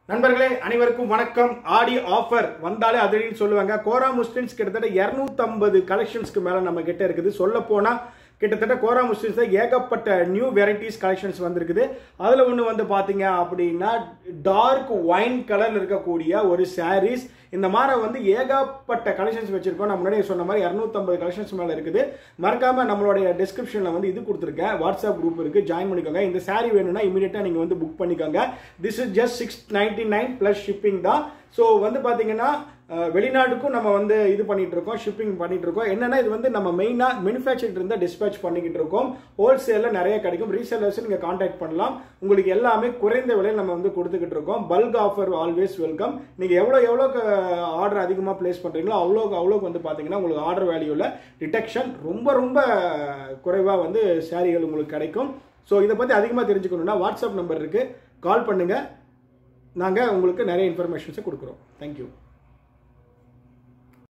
நண்பர்களே அனைவருக்கும் வணக்கம் ஆடி ஆஃபர் வந்தாலே அதுன்னு சொல்லுவாங்க கோரா முஸ்லிம்ஸ் கிட்டத்தட்ட 250 கலெக்ஷன்ஸ்க்கு மேல நம்ம கிட்ட இருக்குது சொல்ல போனா கிட்டத்தட்ட கோரா முஸ்லிம்ஸ்ல ஏகப்பட்ட நியூ வெரைட்டிஸ் கலெக்ஷன்ஸ் வந்திருக்குது அதுல ஒண்ணு வந்து பாத்தீங்க அப்படின்னா டார்க் ஒயின் கலர்ல இருக்கக்கூடிய ஒரு சாரீஸ் இந்த மாதிரி வந்து ஏகப்பட்ட கலெக்ஷன்ஸ் வச்சிருக்கோம் நான் முன்னாடியே சொன்ன மாதிரி 250 கலெக்ஷன்ஸ் மேல இருக்குது மறக்காம நம்மளுடைய டிஸ்கிரிப்ஷன்ல வந்து இது கொடுத்துருக்கேன் வாட்ஸ்அப் குரூப் இருக்கு ஜாயின் பண்ணிக்கோங்க இந்த saree வேணும்னா இமீடியட்டா நீங்க வந்து புக் பண்ணிக்கோங்க this is just six ninety nine plus shipping தான் ஸோ வந்து பாத்தீங்கன்னா அஹ், வெளிநாட்டுக்கும் நம்ம வந்து இது பண்ணிட்டு இருக்கோம் ஷிப்பிங் பண்ணிட்டு இருக்கோம் என்னன்னா இது வந்து நம்ம மெயினா மேனுஃபேக்சர் இருந்தா டிஸ்பேச் பண்ணிக்கிட்டு இருக்கோம் ஹோல்சேல்ல நிறைய கிடைக்கும் ரீசேலர்ஸ் நீங்க காண்டாக்ட் பண்ணலாம் உங்களுக்கு எல்லாமே குறைந்த விலையில் நம்ம வந்து கொடுத்துக்கிட்டு இருக்கோம் பல்க் ஆஃபர் ஆல்வேஸ் வெல்கம் நீங்க எவ்வளோ எவ்வளோக்கு ஆர்டர் அதிகமாக பிளேஸ் பண்றீங்களோ அவ்வளோக்கு அவ்வளோக்கு வந்து பாத்தீங்கன்னா உங்களுக்கு ஆர்டர் வேல்யூல டிடெக்ஷன் ரொம்ப ரொம்ப குறைவா வந்து சாரிகள் உங்களுக்கு கிடைக்கும் ஸோ இதை பத்தி அதிகமாக தெரிஞ்சுக்கணும்னா வாட்ஸ்அப் நம்பர் இருக்கு கால் பண்ணுங்க நாங்கள் உங்களுக்கு நிறைய இன்ஃபர்மேஷன்ஸை கொடுக்குறோம் தேங்க்யூ